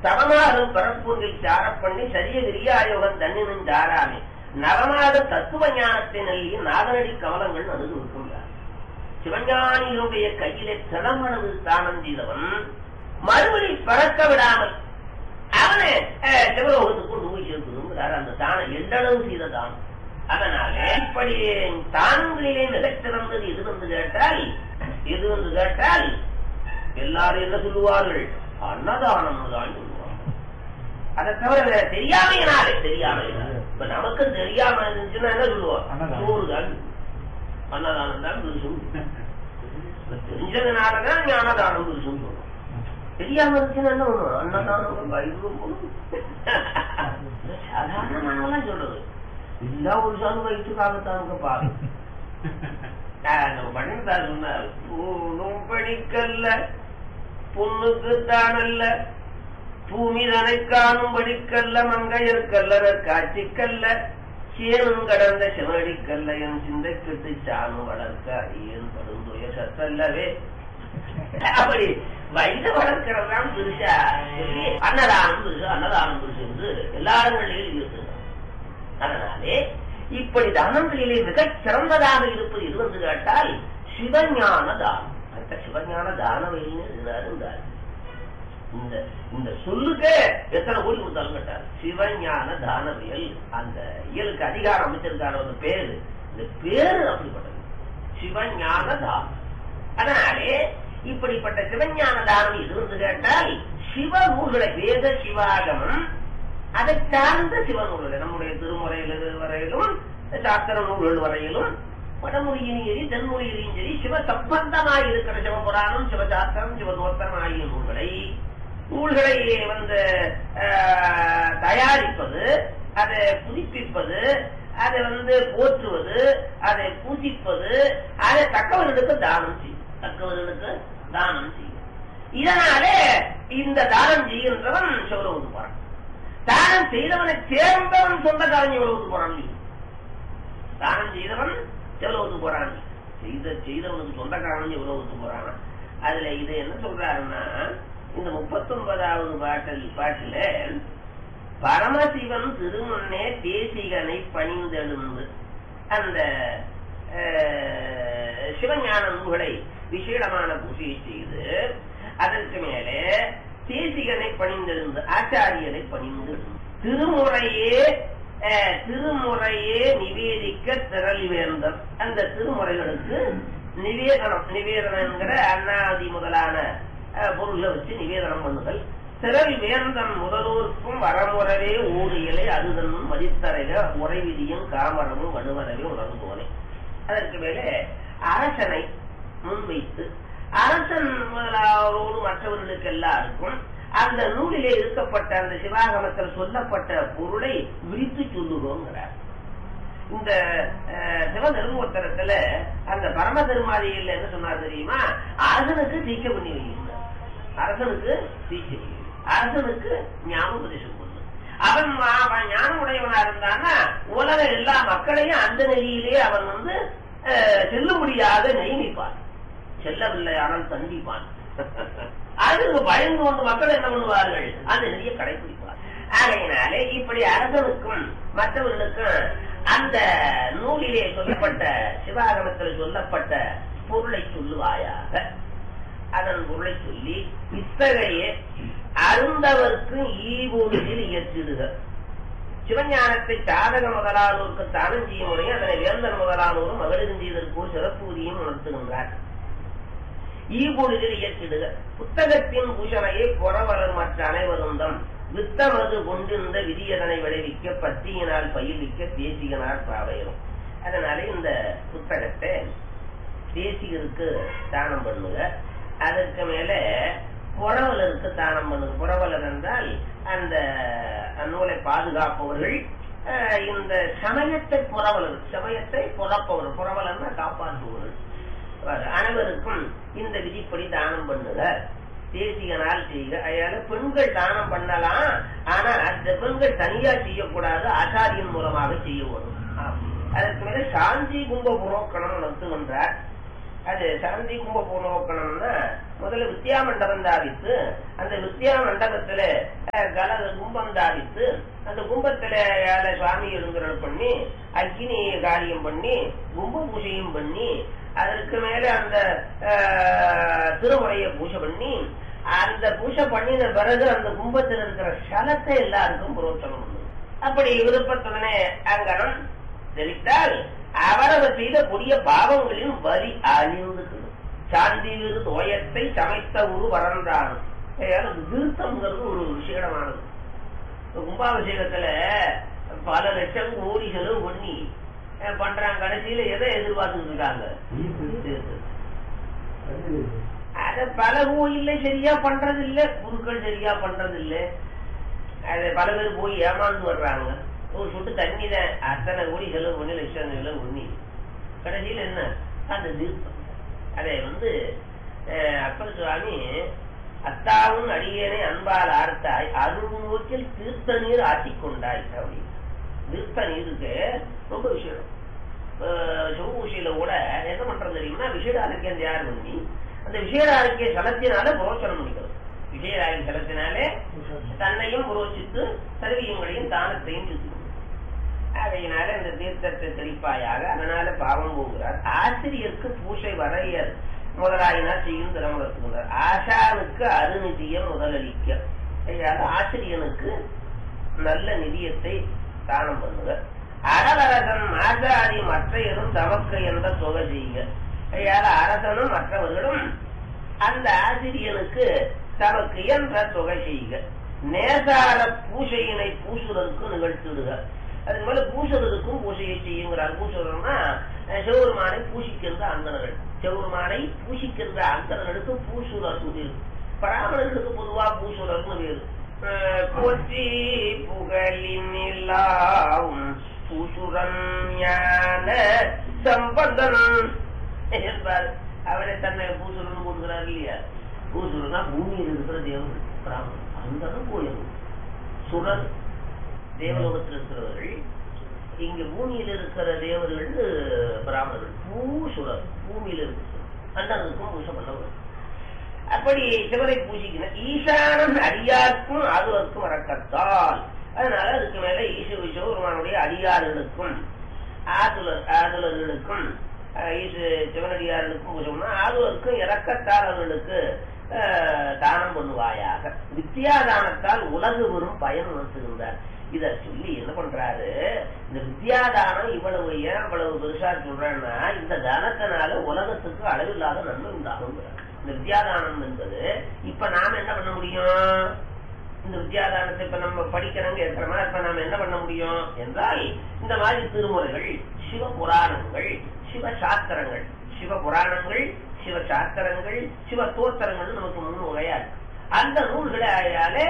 தவமாதம் பரப்பொன்றில் சார பண்ணி சரிய விரியாயோகம் தன்னினும் சாராமே நவமாத தத்துவ ஞானத்தை நல்கி நாதனடி கமலங்கள் நடுவு இருக்கின்றார் சிவஞானியினுடைய கையிலே திறமனது தானம் செய்தவன் மறுபடி பறக்க விடாமல் அவனை அஹ், சிவலோகத்துக்கு கொண்டு போய் சேர்க்கணுங்கிறார் அந்த தானம் எந்தளவு செய்த தானம் அதனால இப்படி தானங்களிலே மிகச்சிறந்தது எது என்று கேட்டால் எது என்று கேட்டால் எல்லாரும் என்ன சொல்லுவார்கள் அன்னதானம் தான் சொல்லுவாங்க அதை தவிர வேற தெரியாமையினாலே தெரியாமையினாலே இப்ப நமக்கு தெரியாம இருந்துச்சுன்னா என்ன சொல்லுவோம் அன்னதானம். சோறு தான் அன்னதானம் தான் பெருசும் இப்ப தெரிஞ்சதுனாலதான் ஞானதானம் பெருசும் சொல்றோம் தெரியாம இருந்துச்சுன்னா என்ன பண்ணுவோம் அன்னதானம் வயிறு போகும் சாதாரணமானலாம் சொல்றது எல்லா ஒரு சாணம் வயிற்றுக்காகத்தானுங்க பாரு பணிந்தார் சொன்னார் பூணும் பணிக்கல்ல பொண்ணுக்கு தானல்ல பூமி தனை காணும் படிக்கல்ல மங்கையர்கல்ல காட்சிக்கல்ல சேனும் கடந்த சிவடிக்கல்ல என் சிந்தை கெட்டு சாணும் வளர்க்க அடியேன் படுந்துய சத்தல்லவே அப்படி வயது வளர்க்கிறதான் பெருசா சொல்லி அன்னதானம் பெருசு அன்னதானம் பெருசு என்று எல்லா இடங்களிலும் இருக்குது அதனாலே இப்படி தானங்களிலே மிகச் சிறந்ததாக இருப்பது எது என்று கேட்டால் சிவஞான தானம் அந்த சிவஞான தானம் இருந்தார் இந்த இந்த சொல்லுக்கு எத்தனை கோடி கொடுத்தாலும் கேட்டார் சிவஞான தானவியல் அந்த இயலுக்கு அதிகாரம் அமைச்சிருக்கான ஒரு பேரு இந்த பேரு அப்படிப்பட்டது சிவஞான தானம் அதனாலே இப்படிப்பட்ட சிவஞான தானம் எது என்று கேட்டால் சிவ நூல்களை வேத சிவாகமம் அதை சார்ந்த சிவநூல்கள் நம்முடைய திருமுறையில் வரையிலும் சாஸ்திர நூல்கள் வரையிலும் வடமொழியிலும் சரி தென்மொழியிலும் சரி சிவ சம்பந்தமாய் இருக்கிற சிவபுராணம் சிவசாஸ்திரம் சிவதோத்திரம் ஆகிய நூல்களை நூல்களை வந்து ஆஹ், தயாரிப்பது அதை புதுப்பிப்பது அதை வந்து போற்றுவது அதை பூசிப்பது அதை தக்கவர்களுக்கு தானம் செய்யும் தக்கவர்களுக்கு தானம் செய்யும் இதனாலே இந்த தானம் செய்கின்றவன் சிவலோகத்து போறான் தானம் செய்தவனை சேர்ந்தவன் சொந்தக்காரன் சிவலோகத்து போறான் இல்லையா? தானம் செய்தவன் சிவலோகத்து போறான் செய்த செய்தவனுக்கு சொந்தக்காரன் சிவலோகத்து போறான் அதுல இது என்ன சொல்றாருன்னா இந்த முப்பத்தொன்பதாவது பாட்டில் பாட்டுல பரமசிவன் திருமுன்னே தேசிகனை பணிந்தெழுந்து அந்த அஹ், சிவஞான நூல்களை விசேடமான பூஜையை செய்து அதற்கு மேலே தேசிகனை பணிந்தெழுந்து ஆச்சாரியனை பணிந்தெழுந்து திருமுறையே அஹ், திருமுறையே நிவேதிக்க திரள் வேந்தம் அந்த திருமுறைகளுக்கு நிவேதனம் நிவேதனம் என்கிற அண்ணாதி முதலான அஹ், பொருளை வச்சு நிவேதனம் பண்ணுதல் திரள் வேந்தன் முதலூர்க்கும் வரமுறவே ஊழியலை அதுதன்னும் மதித்தரைக உறைவிதியும் காமரமும் வலுவரவே உணர்ந்தோனே அதற்கு மேலே அரசனை முன்வைத்து அரசன் முதலாளரோடு மற்றவர்களுக்கு எல்லாருக்கும் அந்த நூலிலே இருக்கப்பட்ட அந்த சிவாகமத்தில் சொல்லப்பட்ட பொருளை விரித்து சொல்லுகிறோங்கிறார் இந்த அஹ், சிவ தர்மோத்தரத்துல அந்த பரம தர்மாதிகள் என்ன சொன்னார் தெரியுமா அரசனுக்கு தீக்க பண்ணி வைக்கிறார் அரசனுக்கு தீக்க பண்ணி வை. அரசனுக்கு ஞானோபதேசம் பண்ணு அவன் மா- அவன் ஞானம் உடையவனா இருந்தான்னா உலக எல்லா மக்களையும் அந்த நெறியிலே அவன் வந்து அஹ், செல்லும்படியாக நியமிப்பான் செல்லவில்லை ஆனால் தண்டிப்பான் அதுக்கு பயந்து கொண்டு மக்கள் என்ன பண்ணுவார்கள் அந்த நெறியை கடைபிடிப்பார் ஆகையினாலே இப்படி அரசனுக்கும் மற்றவர்களுக்கும் அந்த நூலிலே சொல்லப்பட்ட சிவாகமத்தில் சொல்லப்பட்ட பொருளை சொல்லுவாயாக அதன் பொருளை சொல்லி இத்தகைய அருந்தவர்க்கு ஈவொழியில் இயற்றிடுக சிவஞானத்தை சாதக முதலானோருக்கு தானம் செய்யும் முறையும் அதனை வேந்தன் முதலானோரும் மகளிரும் செய்தற்கோர் சிறப்பு உரியும் உணர்த்துகின்றார் ஈபொழுதில் இயற்றிடுக புத்தகத்தின் பூஷணையை புறவலர் மற்ற அனைவரும் தம் வித்தமது கொண்டிருந்த விதியதனை விளைவிக்க பத்தியினால் பயிர்விக்க தேசிகனார் பாவையிலும் அதனால இந்த புத்தகத்தை தேசிகருக்கு தானம் பண்ணுங்க அதற்கு மேல புறவலருக்கு தானம் பண்ணுங்க புறவலர் என்றால் அந்த நூலை பாதுகாப்பவர்கள் அஹ், இந்த சமயத்தை புறவலர் சமயத்தை புறப்பவர் புறவலர்னா காப்பாற்றுவர்கள் அனைவருக்கும் இந்த விதிப்படி தானம் பண்ணுக தேசிகனால் செய்க அதனால பெண்கள் தானம் பண்ணலாம் ஆனா அந்த பெண்கள் தனியா செய்யக்கூடாது ஆச்சாரியின் மூலமாக செய்ய வரும் அதற்கு மேல சாந்தி கும்ப புரோக்கணம் நடத்துகின்றார் அது சரந்தி கும்ப பூர்ணோக்கணம்னா முதல்ல வித்யா மண்டபம் தாவித்து அந்த வித்யா மண்டபத்துல அஹ், கலக கும்பம் தாவித்து அந்த கும்பத்துல ஏழை சுவாமி எழுந்துரல் பண்ணி அக்னி காரியம் பண்ணி கும்ப பூஜையும் பண்ணி அதற்கு மேல அந்த அஹ், திருமுறைய பூஜை பண்ணி அந்த பூஜை பண்ணின பிறகு அந்த கும்பத்தில் இருக்கிற சலத்தை எல்லாருக்கும் புரோச்சனம் பண்ணும் அப்படி விருப்பத்துடனே அங்கனம் தெரிவித்தால் அவரவர் செய்த கொடிய பாவங்களின் வரி அழிந்து சாந்தி விரு தோயத்தை சமைத்த ஒரு வரன்றானும் விருத்தம்ங்கிறது ஒரு விசேடமானது இப்ப கும்பாபிஷேகத்துல பல லட்சம் கோடி செலவு பண்ணி அஹ், பண்றாங்க கடைசியில எதை எதிர்பார்த்துட்டு இருக்காங்க அத பல கோயில்ல சரியா பண்றது இல்ல குருக்கள் சரியா பண்றது இல்ல அது பல பேர் போய் ஏமாந்து வர்றாங்க ஒரு சொட்டு தண்ணி தான் அத்தனை கோடி செலவு பண்ணி லட்சம் செலவு பண்ணி கடைசியில என்ன அந்த தீர்த்தம் அதை வந்து அஹ், அப்பர் சுவாமி அத்தாவும் அடியேனை அன்பால் ஆர்த்தாய் அருள் நோக்கில் தீர்த்த நீர் ஆட்டிக் கொண்டாய் அப்படி தீர்த்த நீருக்கு ரொம்ப விஷயம் சிவபூஷையில கூட என்ன பண்றது தெரியுமா விஷேட ஆரோக்கியம் தயார் பண்ணி அந்த விஷேட ஆரோக்கிய சலத்தினால புரோச்சனம் பண்ணிக்கிறது விஷேட ஆரோக்கிய சலத்தினாலே தன்னையும் புரோச்சித்து சர்வீயங்களையும் தானத்தையும் சுத்தி அதையினால இந்த தீர்த்தத்தை தெளிப்பாயாக அதனால பாவம் போகிறார் ஆசிரியருக்கு பூசை வரையர் முதலாயினார் செய்யும் திறமுறத்துகிறார் ஆசானுக்கு அருநிதியம் முதலளிக்க அதனால ஆசிரியனுக்கு நல்ல நிதியத்தை தானம் பண்ணுவர் அடலரசன் ஆசாரி மற்றையரும் தமக்கு என்ற தொகை செய்க அதனால அரசனும் மற்றவர்களும் அந்த ஆசிரியனுக்கு தமக்கு என்ற தொகை செய்க நேசார பூசையினை பூசுதற்கு நிகழ்த்திடுக அதுக்கு மேல பூசலுக்கும் பூசையை செய்யுங்கிறார் பூசுறோம்னா சிவபெருமானை பூசிக்கின்ற அந்தனர்கள் சிவபெருமானை பூசிக்கின்ற அந்தனர்களுக்கு பூசுரர் சொல்லி பிராமணர்களுக்கு பொதுவா பூசுரர்னு வேறு அஹ் போற்றி புகழினில்லாவும் பூசுரன் ஞான சம்பந்தன் என்பார் அவரை தன்னை பூசுரன் போடுகிறார் இல்லையா பூசுரனா பூமியில் இருக்கிற தேவன் பிராமணன் அந்தனும் கோயில் சுரன் தேவலோகத்தில் இருக்கிறவர்கள் இங்க பூமியில் இருக்கிற தேவர்கள் பிராமணர்கள் பூசுரர் பூமியில் இருக்கிற அண்ணனுக்கும் பூசை பண்ணவர் அப்படி சிவரை பூஜிக்கணும் ஈசானம் அடியாருக்கும் ஆதுவர்க்கும் வரக்கத்தால் அதனால அதுக்கு மேல ஈச சிவபெருமானுடைய அடியார்களுக்கும் ஆதுலர் ஆதுலர்களுக்கும் அஹ், ஈசு சிவனடியார்களுக்கும் பூஜைனா ஆதுவர்க்கும் இறக்கத்தால் அவர்களுக்கு அஹ், தானம் பண்ணுவாயாக வித்தியாதானத்தால் உலகு வரும் பயன் உணர்த்துகின்றார் இத சொல்லி என்ன பண்றாரு இந்த வித்தியாதானம் இவ்வளவு ஏன் இவ்வளவு பெருசா சொல்றேன்னா இந்த தானத்தினால உலகத்துக்கு அளவில்லாத நன்மை உண்டாகுங்கிறார் இந்த வித்யாதானம் என்பது இப்ப நாம என்ன பண்ண முடியும் இந்த வித்யாதானத்தை இப்ப நம்ம படிக்கிறோங்க இருக்கிறோமா இப்ப நாம என்ன பண்ண முடியும் என்றால் இந்த மாதிரி திருமுறைகள் சிவ புராணங்கள் சிவ சாஸ்திரங்கள் சிவ புராணங்கள் சிவ சாஸ்திரங்கள் சிவ தோத்திரங்கள் நமக்கு மூணு வகையா இருக்கு அந்த நூல்களை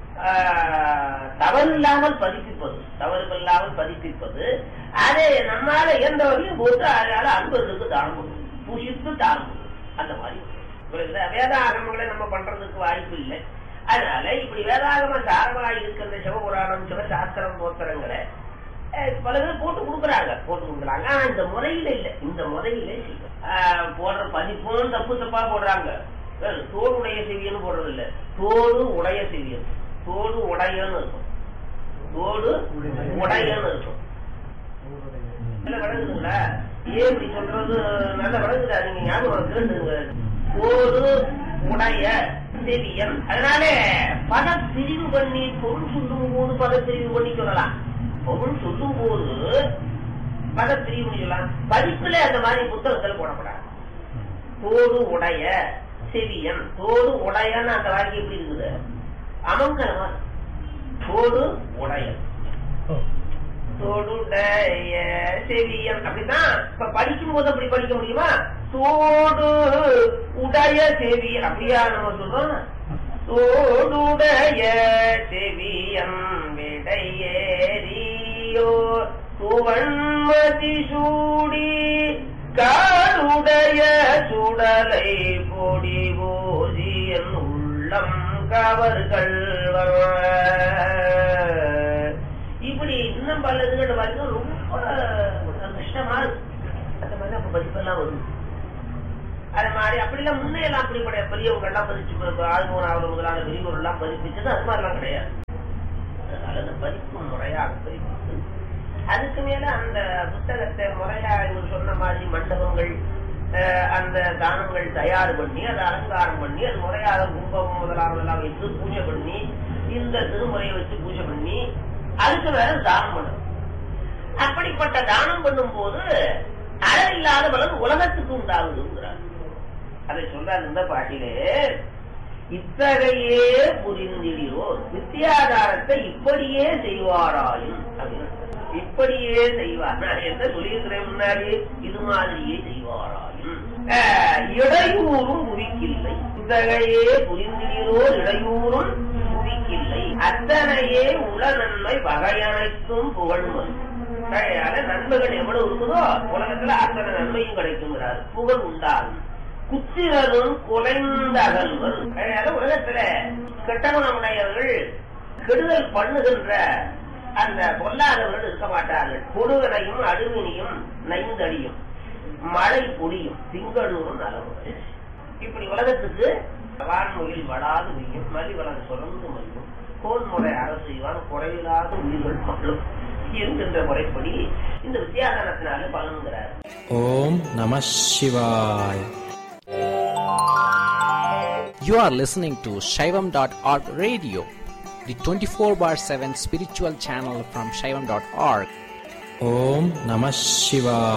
தவறு இல்லாமல் பதிப்பிப்பது தவறு இல்லாமல் பதிப்பிப்பது அதை நம்மால எந்த வகையும் போட்டு அதனால அன்பர்களுக்கு தானம் பண்ணும் பூசித்து தானம் பண்ணும் அந்த மாதிரி புரியுதா? வேதாகமங்களை நம்ம பண்றதுக்கு வாய்ப்பு இல்லை அதனால இப்படி வேதாகம சாரமாக இருக்கிற சிவபுராணம் சிவசாஸ்திரம் தோத்திரங்களை அஹ், பல பேர் போட்டு கொடுக்குறாங்க போட்டு கொடுக்குறாங்க ஆனா இந்த முறையில இல்ல இந்த முறையில இல்ல. அஹ், போடுற பதிப்பும் தப்பு தப்பா போடுறாங்க அஹ், தோடு உடைய செவியன்னு போடுறது இல்ல தோடு உடைய செவியன் தோடு உடையன்னு இருக்கும் தோடு உடையன்னு இருக்கும் நல்ல விளங்குதுங்களா ஏன் இப்படி சொல்றது நல்ல விளங்குதா நீங்க ஞாபகம் கேட்டுங்க ஒரு உடைய செவியன் அதனால பத பிரிவு பண்ணி பொருள் சொல்லும் போது பத பிரிவு பண்ணி சொல்லலாம் பொருள் சொல்லும் போது பத பிரிவு பண்ணி சொல்லலாம் பதிப்புல அந்த மாதிரி புத்தகத்துல போடப்படாது தோடு உடைய செவியன் தோடு உடையன்னு அந்த வாக்கியம் எப்படி இருக்குது அமங்கலமா இருக்கு. தோடு உடையன் தோடுடைய செவியன் அப்படிதான் இப்ப படிக்கும் போது அப்படி படிக்க முடியுமா தோடு உடைய செவியன் அப்படியா நம்ம சொல்றோம் தோடுடைய செவியன் விடையேறியோ துவன்மதி சூடி காடுடைய சுடலை பொடி போதியன் உள்ளம் கவர்கள் இப்படி இன்னும் பல இதுகள் பாருங்க ரொம்ப கஷ்டமா இருக்கு அந்த மாதிரி அப்ப பதிப்பெல்லாம் வருது அது மாதிரி அப்படிலாம் முன்னே எல்லாம் அப்படிப்பட்ட பெரியவங்க எல்லாம் பதிச்சு ஆழ்மூனாவது முதலான பெரியவர் எல்லாம் பதிப்பிச்சது அது மாதிரிலாம் கிடையாது அதனால அந்த பதிப்பு முறையாக பதிப்பித்து அதுக்கு மேல அந்த புத்தகத்தை முறையா இவர் சொன்ன மாதிரி மண்டபங்கள் அஹ், அந்த தானங்கள் தயார் பண்ணி அதை அலங்காரம் பண்ணி அது முறையாக கும்பம் முதலானதெல்லாம் வைத்து பூஜை பண்ணி இந்த திருமுறையை வச்சு பூஜை பண்ணி அதுக்கு மேல தானம் பண்ணணும் அப்படிப்பட்ட தானம் பண்ணும் போது அளவில்லாத பலன் உலகத்துக்கு உண்டாகுதுங்கிறார் அதை சொல்றார் இந்த பாட்டிலே இத்தகையே புரிந்திடிரோர் வித்தியாதாரத்தை இப்படியே செய்வாராயும் அப்படின்னு இப்படியே செய்வார் நான் என்ன சொல்லியிருக்கிறேன் முன்னாடி இது மாதிரியே செய்வாராயும் ஆஹ், இடையூறும் புவிக்கில்லை இத்தகையே புரிந்திடிரோர் இடையூறும் புவிக்கில்லை அத்தனையே உள நன்மை வகையனைத்தும் புகழ்மன் அதனால நன்மைகள் எவ்வளவு இருக்குதோ உலகத்துல அத்தனை நன்மையும் கிடைக்குங்கிறார் புகழ் உண்டாகும் குத்திரரும் குலைந்த அகல்வர் அதனால உலகத்துல கெட்ட குணமுடையவர்கள் கெடுதல் பண்ணுகின்ற அந்த பொல்லாதவர்கள் இருக்க மாட்டார்கள் கொடுவனையும் அழுவினியும் நைந்தடியும் மழை பொடியும் திங்களூரும் நலவுகள் இப்படி உலகத்துக்கு வான்மொழியில் வடாது உரியும் மலிவளன் சுரந்து மல்லும் கோன்முறை அரசு செய்வான் குறைவில்லாத உயிர்கள் மகளும் என்கின்ற முறைப்படி இந்த வித்தியாசனத்தினால பலனுங்கிறார் Om Namah Shivaya. You are listening to Shaivam.org radio, the 24 bar 7 spiritual channel from Shaivam.org. Om Namah Shivaya.